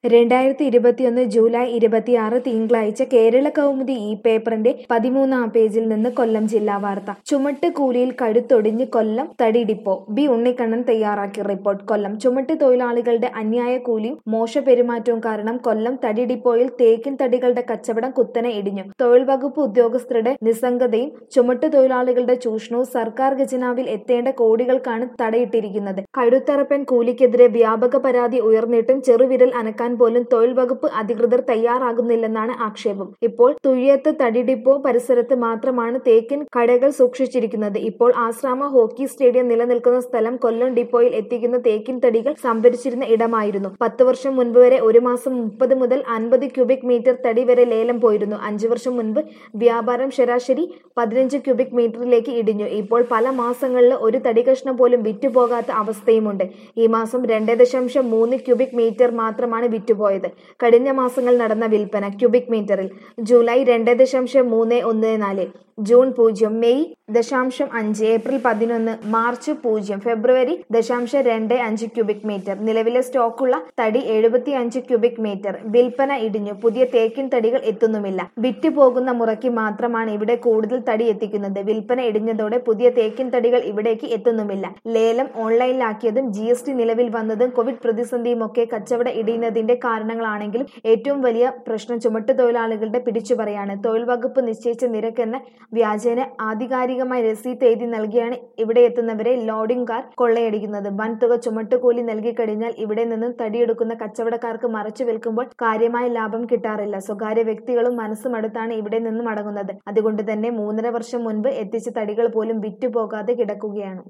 രണ്ടായിരത്തി ഇരുപത്തിയൊന്ന് ജൂലൈ ഇരുപത്തിയാറ് തിങ്കളാഴ്ച കേരള കൗമുദി ഈ പേപ്പറിന്റെ പതിമൂന്നാം പേജിൽ നിന്ന് കൊല്ലം ജില്ലാ വാർത്ത ചുമട്ട് കൂലിയിൽ കഴുത്തൊടിഞ്ഞ് കൊല്ലം തടി ഡിപ്പോ ബി ഉണ്ണിക്കണ്ണൻ തയ്യാറാക്കിയ റിപ്പോർട്ട് കൊല്ലം ചുമട്ട് തൊഴിലാളികളുടെ അന്യായ കൂലിയും മോശ പെരുമാറ്റവും കാരണം കൊല്ലം തടി ഡിപ്പോയിൽ തേക്കിൻ തടികളുടെ കച്ചവടം കുത്തനെ ഇടിഞ്ഞു തൊഴിൽ വകുപ്പ് ഉദ്യോഗസ്ഥരുടെ നിസ്സംഗതയും ചുമട്ട് തൊഴിലാളികളുടെ ചൂഷണവും സർക്കാർ ഖജനാവിൽ എത്തേണ്ട കോടികൾക്കാണ് തടയിട്ടിരിക്കുന്നത് കഴുത്തറപ്പൻ കൂലിക്കെതിരെ വ്യാപക പരാതി ഉയർന്നിട്ടും ചെറുവിരൽ അനക്കാൻ പോലും തൊഴിൽ വകുപ്പ് അധികൃതർ തയ്യാറാകുന്നില്ലെന്നാണ് ആക്ഷേപം ഇപ്പോൾ തുഴിയത്ത് തടി ഡിപ്പോ പരിസരത്ത് മാത്രമാണ് തേക്കിൻ കടകൾ സൂക്ഷിച്ചിരിക്കുന്നത് ഇപ്പോൾ ആശ്രാമ ഹോക്കി സ്റ്റേഡിയം നിലനിൽക്കുന്ന സ്ഥലം കൊല്ലം ഡിപ്പോയിൽ എത്തിക്കുന്ന തേക്കിൻ തടികൾ സംഭരിച്ചിരുന്ന ഇടമായിരുന്നു പത്ത് വർഷം മുൻപ് വരെ ഒരു മാസം മുപ്പത് മുതൽ അൻപത് ക്യൂബിക് മീറ്റർ തടി വരെ ലേലം പോയിരുന്നു അഞ്ചു വർഷം മുൻപ് വ്യാപാരം ശരാശരി പതിനഞ്ച് ക്യൂബിക് മീറ്ററിലേക്ക് ഇടിഞ്ഞു ഇപ്പോൾ പല മാസങ്ങളിൽ ഒരു തടി കഷ്ണം പോലും വിറ്റുപോകാത്ത അവസ്ഥയുമുണ്ട് ഈ മാസം രണ്ട് ദശാംശം മൂന്ന് ക്യൂബിക് മീറ്റർ മാത്രമാണ് വിറ്റുപോയത് കഴിഞ്ഞ മാസങ്ങൾ നടന്ന വിൽപ്പന ക്യൂബിക് മീറ്ററിൽ ജൂലൈ രണ്ട് ദശാംശം മൂന്ന് ഒന്ന് നാല് ജൂൺ പൂജ്യം മെയ് ദശാംശം അഞ്ച് ഏപ്രിൽ പതിനൊന്ന് മാർച്ച് പൂജ്യം ഫെബ്രുവരി ദശാംശം രണ്ട് അഞ്ച് ക്യൂബിക് മീറ്റർ നിലവിലെ സ്റ്റോക്കുള്ള തടി എഴുപത്തി അഞ്ച് ക്യൂബിക് മീറ്റർ വിൽപ്പന ഇടിഞ്ഞു പുതിയ തേക്കിൻ തടികൾ എത്തുന്നുമില്ല വിറ്റുപോകുന്ന മുറയ്ക്ക് മാത്രമാണ് ഇവിടെ കൂടുതൽ തടി എത്തിക്കുന്നത് വിൽപ്പന ഇടിഞ്ഞതോടെ പുതിയ തേക്കിൻ തടികൾ ഇവിടേക്ക് എത്തുന്നുമില്ല ലേലം ഓൺലൈനിലാക്കിയതും ജി എസ് ടി നിലവിൽ വന്നതും കോവിഡ് പ്രതിസന്ധിയും ഒക്കെ കച്ചവട ഇടിയുന്നതിന്റെ കാരണങ്ങളാണെങ്കിലും ഏറ്റവും വലിയ പ്രശ്നം ചുമട്ട് തൊഴിലാളികളുടെ പിടിച്ചുപറിയാണ് തൊഴിൽ വകുപ്പ് നിശ്ചയിച്ച നിരക്കെന്ന വ്യാജേന ആധികാരികമായി രസീത് എഴുതി നൽകിയാണ് ഇവിടെ എത്തുന്നവരെ ലോഡിംഗ് കാർ കൊള്ളയടിക്കുന്നത് വൻ തുക ചുമട്ടുകൂലി നൽകിക്കഴിഞ്ഞാൽ ഇവിടെ നിന്നും തടിയെടുക്കുന്ന കച്ചവടക്കാർക്ക് മറച്ചു വിൽക്കുമ്പോൾ കാര്യമായ ലാഭം കിട്ടാറില്ല സ്വകാര്യ വ്യക്തികളും മനസ്സുമടുത്താണ് ഇവിടെ നിന്നും മടങ്ങുന്നത് അതുകൊണ്ട് തന്നെ മൂന്നര വർഷം മുൻപ് എത്തിച്ച തടികൾ പോലും വിറ്റുപോകാതെ കിടക്കുകയാണ്